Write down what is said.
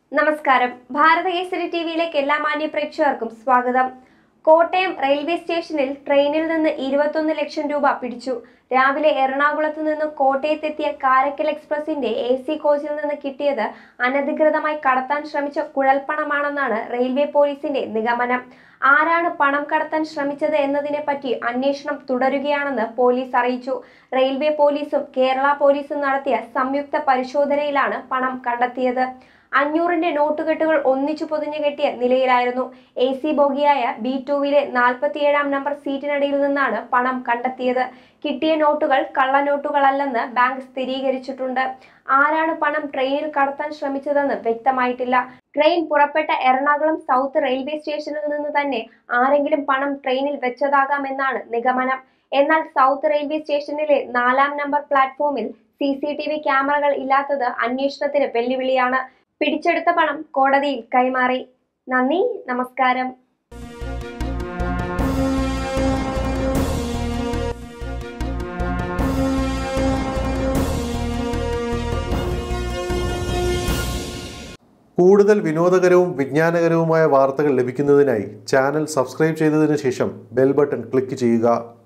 നമസ്കാരം ഭാരതകേസരി ടി വിയിലേക്ക് എല്ലാ മാന്യ പ്രേക്ഷകർക്കും സ്വാഗതം കോട്ടയം റെയിൽവേ സ്റ്റേഷനിൽ ട്രെയിനിൽ നിന്ന് ഇരുപത്തൊന്ന് ലക്ഷം രൂപ പിടിച്ചു രാവിലെ എറണാകുളത്ത് നിന്ന് കോട്ടയത്തെത്തിയ കാരക്കൽ എക്സ്പ്രസിന്റെ എ സി കോച്ചിൽ നിന്ന് കിട്ടിയത് അനധികൃതമായി കടത്താൻ ശ്രമിച്ച കുഴൽപ്പണമാണെന്നാണ് റെയിൽവേ പോലീസിന്റെ നിഗമനം ആരാണ് പണം കടത്താൻ ശ്രമിച്ചത് എന്നതിനെ പറ്റി അന്വേഷണം തുടരുകയാണെന്ന് പോലീസ് അറിയിച്ചു റെയിൽവേ പോലീസും കേരള പോലീസും നടത്തിയ സംയുക്ത പരിശോധനയിലാണ് പണം കണ്ടെത്തിയത് അഞ്ഞൂറിന്റെ നോട്ടുകെട്ടുകൾ ഒന്നിച്ചു പൊതിഞ്ഞു കെട്ടിയ നിലയിലായിരുന്നു എ സി ബോഗിയായ ബി ടുവിലെ നാൽപ്പത്തിയേഴാം നമ്പർ സീറ്റിനടിയിൽ നിന്നാണ് പണം കണ്ടെത്തിയത് കിട്ടിയ നോട്ടുകൾ കള്ളനോട്ടുകളല്ലെന്ന് ബാങ്ക് സ്ഥിരീകരിച്ചിട്ടുണ്ട് ആരാണ് പണം ട്രെയിനിൽ കടത്താൻ ശ്രമിച്ചതെന്ന് വ്യക്തമായിട്ടില്ല ട്രെയിൻ പുറപ്പെട്ട എറണാകുളം സൗത്ത് റെയിൽവേ സ്റ്റേഷനിൽ നിന്ന് തന്നെ ആരെങ്കിലും പണം ട്രെയിനിൽ വെച്ചതാകാമെന്നാണ് നിഗമനം എന്നാൽ സൗത്ത് റെയിൽവേ സ്റ്റേഷനിലെ നാലാം നമ്പർ പ്ലാറ്റ്ഫോമിൽ സി സി ടി വി ക്യാമറകൾ ഇല്ലാത്തത് അന്വേഷണത്തിന് വെല്ലുവിളിയാണ് പിടിച്ചെടുത്ത പണം കോടതിയിൽ കൈമാറി നന്ദി നമസ്കാരം കൂടുതൽ വിനോദകരവും വിജ്ഞാനകരവുമായ വാർത്തകൾ ലഭിക്കുന്നതിനായി ചാനൽ സബ്സ്ക്രൈബ് ചെയ്തതിനു ശേഷം ബെൽ ബട്ടൺ ക്ലിക്ക് ചെയ്യുക